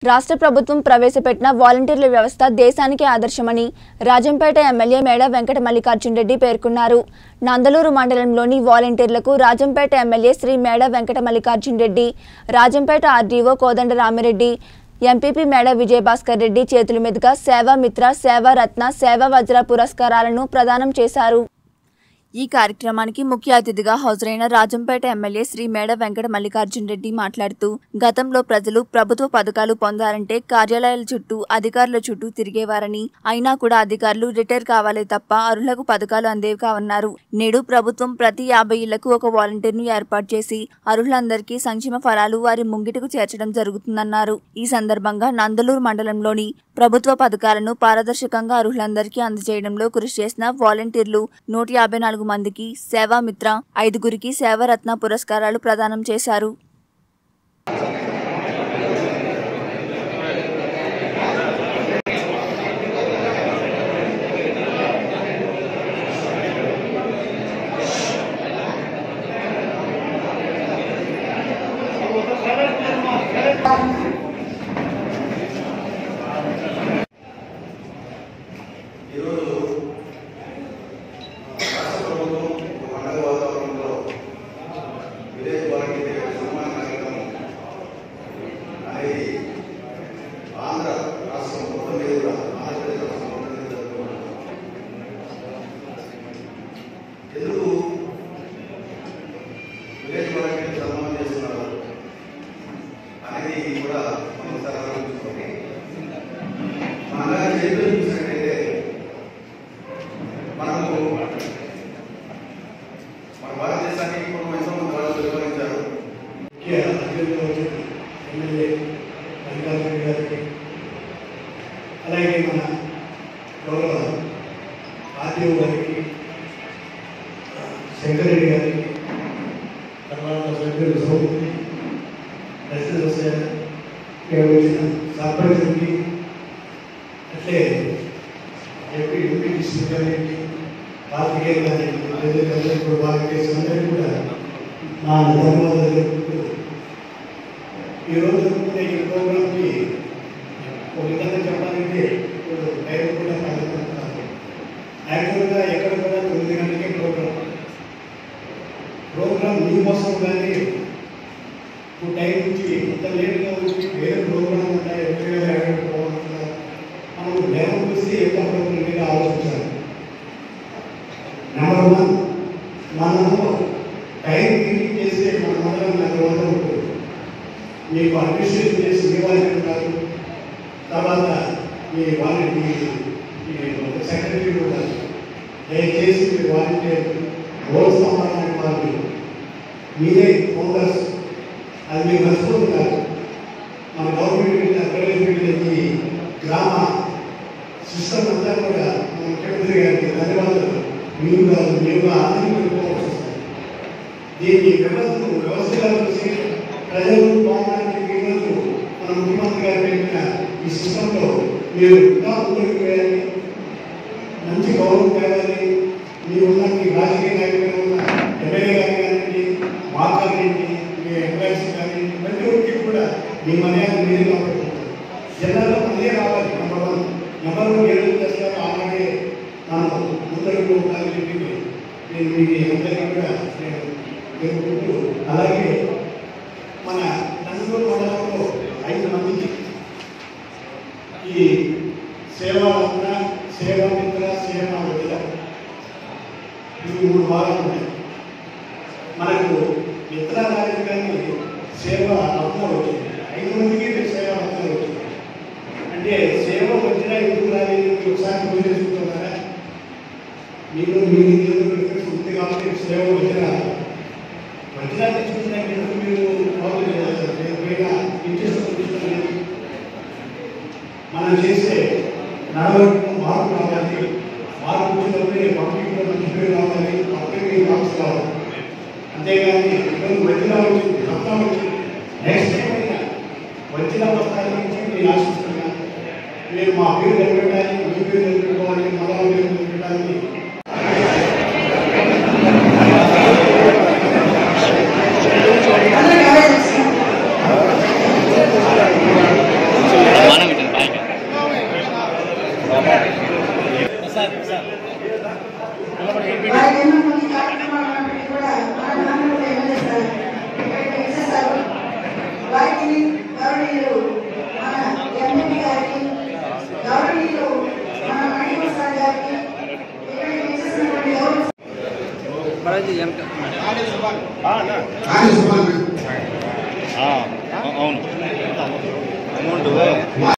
రాష్ట్ర ప్రభుత్వం ప్రవేశపెట్టిన వాలంటీర్ల వ్యవస్థ దేశానికి ఆదర్శమని రాజంపేట ఎమ్మెల్యే మేడ వెంకట మల్లికార్జున్ రెడ్డి పేర్కొన్నారు నందలూరు మండలంలోని వాలంటీర్లకు Rajampet MLA Shri Meda Venkata Mallikarjun Reddy Rajampet RDO Kodanda Ramireddy MPP Meda Vijayabhaskar Reddy చేతుల మీదుగా సేవా మిత్ర సేవా రత్న సేవా వజ్ర పురస్కారాలను ప్రదానం చేశారు ఈ కార్యక్రమానికి ముఖ్య అతిథిగా హాజరైన రాజంపేట ఎమ్మెల్యే శ్రీ మేడ వెంకట మల్లికార్జున్ రెడ్డి మాట్లాడుతూ గతంలో ప్రజలు ప్రభుత్వ పథకాలు పొందాలంటే కార్యాలయాల చుట్టూ అధికారుల చుట్టూ తిరిగేవారని అయినా కూడా అధికారులు రిటైర్ కావాలే తప్ప అర్హులకు పథకాలు అందేవి కావన్నారు నేడు ప్రభుత్వం ప్రతి యాభై ఇళ్లకు ఒక వాలంటీర్ను ఏర్పాటు చేసి అర్హులందరికీ సంక్షేమ ఫలాలు వారి ముంగిటకు చేర్చడం జరుగుతుందన్నారు ఈ సందర్భంగా నందలూరు మండలంలోని ప్రభుత్వ పథకాలను పారదర్శకంగా అర్హులందరికీ అందజేయడంలో కృషి చేసిన వాలంటీర్లు నూట యాభై నాలుగు మందికి సేవామిత్ర ఐదుగురికి సేవరత్న పురస్కారాలు ప్రదానం చేశారు ఈరోజు రాష్ట్ర ప్రభుత్వం ఒక పండగ వాతావరణంలో విలేజ్ వాలంటీర్ సన్మాన కార్యక్రమం అనేది ఆంధ్ర రాష్ట్రం మొత్తం మీద కూడా ఆంధ్రప్రదేశ్ రాష్ట్రం మొత్తం మీద జరుగుతుంది. ఎందుకు విలేజ్ వాలంటీర్ సన్మానం చేస్తున్నారు అనేది కూడా మనం ఒకసారి ఆలోచించుకోవాలి మన అలాగే చరిత్ర చూసినట్టయితే మనము మన భారతదేశానికి ఇప్పుడు ఎంతో మంది వాళ్ళు నిర్వహించారు ముఖ్య అతిథులుగా వచ్చిన ఎమ్మెల్యే మల్లికార్జున గారికి అలాగే మన గౌరవ ఆర్టీఓ గారికి శంకరెడ్డి గారికి తర్వాత సభ్యులు సౌదరి ప్రెసిడెంట్ వచ్చిన సర్పంచ్కి అట్లే ఎంపీ ఎంపీ డిస్ట్రిక్ట్ గారికి పార్టీకే కానీ ప్రజలకు భారతదేశ అందరికీ కూడా నా ధన్యవాదాలు తెలుపుతూ ఈరోజు జరుగుతున్న ఈ ప్రోగ్రామ్కి ఒక విధంగా చెప్పాలంటే ఇప్పుడు టైం కూడా ప్రారంభిస్తున్నారు యాక్చువల్గా ఎక్కడ కూడా తొమ్మిది గంటలకే ప్రోగ్రామ్ ప్రోగ్రామ్ మీకోసం కానీ ఇప్పుడు టైం నుంచి ఇంత లేట్గా వచ్చి వేరే ప్రోగ్రామ్ ఉంటాయి ఎక్కడ ఎక్కడ పోవాలన్నా మనం లెవెన్ చూసి ఎంత ప్రోగ్రామ్ మీద ఆలోచించాలి నెంబర్ వన్ మనము టైం మీటింగ్ చేసే మన మండలం నెంబర్ వన్ ఉంటుంది మీకు అడ్మినిస్ట్రేషన్ చేసి మీ వాళ్ళు ఉంటారు తర్వాత మీ వాళ్ళ మీ సెక్రటరీ కూడా దయచేసి మీ వాలంటీర్ రోల్ సంబంధానికి వాళ్ళు మీరే ఫోకస్ అది మీరు మర్చిపోతున్నారు మన గవర్నమెంట్ ప్రైవేట్ ఈ గ్రామ సిస్టమ్ అంతా కూడా మన ముఖ్యమంత్రి గారికి ధన్యవాదాలు మీరు కాదు మేము అందరికీ పెట్టుకోవాల్సి వస్తుంది దీన్ని వ్యవస్థను వ్యవస్థగా చూసి ప్రజలు బాగుండడానికి ఈరోజు మన ముఖ్యమంత్రి గారు పెట్టిన ఈ సిస్టంలో మీరు ఇంకా ముందుకు వేయాలి మంచి గౌరవం తేవాలి మీ ఉన్న మీ రాజకీయ నాయకులు ఉన్న ఎమ్మెల్యే గారు కానివ్వండి మా కానివ్వండి మీ ఎంప్లాయీస్ కానివ్వండి ప్రతి ఒక్కరికి కూడా మీ మర్యాద మీరే కాపాడుకుంటారు జిల్లాలో మనదే రావాలి నెంబర్ వన్ నెంబర్ వన్ ఏడు చేస్తారు అలాగే మనం ముందరకు ఉండాలని చెప్పి నేను మీకు అందరికీ కూడా నేను తెలుపుకుంటూ అలాగే మన నందూరు మండలంలో ఐదు మందికి ఈ సేవారత్న సేవామిత్ర సేవా వదిల ఇవి మూడు భాగాలు ఉన్నాయి మనకు మిత్ర కానీ సేవ రత్న వచ్చింది ఐదు మందికి సేవ రత్న వచ్చింది అంటే సేవ వచ్చిన ఎందుకు రాలేదు మీరు ఒకసారి పూజ చేసుకుంటున్నారా మీరు మీ నియోజకవర్గం డిఫరెన్స్ ఉంది కాబట్టి సేవ వచ్చిన వచ్చినా తెచ్చుకున్నాక ఎందుకు మీరు ఫాలో చేస్తారు ఎప్పుడైనా ఇంట్రెస్ట్ చూపించలేదు మనం చేసే నడవడిలో మార్పు రావాలి మార్పు వచ్చినప్పుడే పబ్లిక్లో మంచి పేరు రావాలి పబ్లిక్ మార్క్స్ రావాలి అంతేగాని ఈరోజు వచ్చిన వచ్చింది రక్తం వచ్చింది నెక్స్ట్ టైం అయినా వచ్చిన వస్తారని నుంచి నేను ఆశిస్తున్నాను మీరు మా పేరు నిలబెట్టాలి మీ పేరు నిలబెట్టుకోవాలి మన పేరు నిలబెట్టాలి అందరూ బాలాజీ వెనక అవును అమౌంట్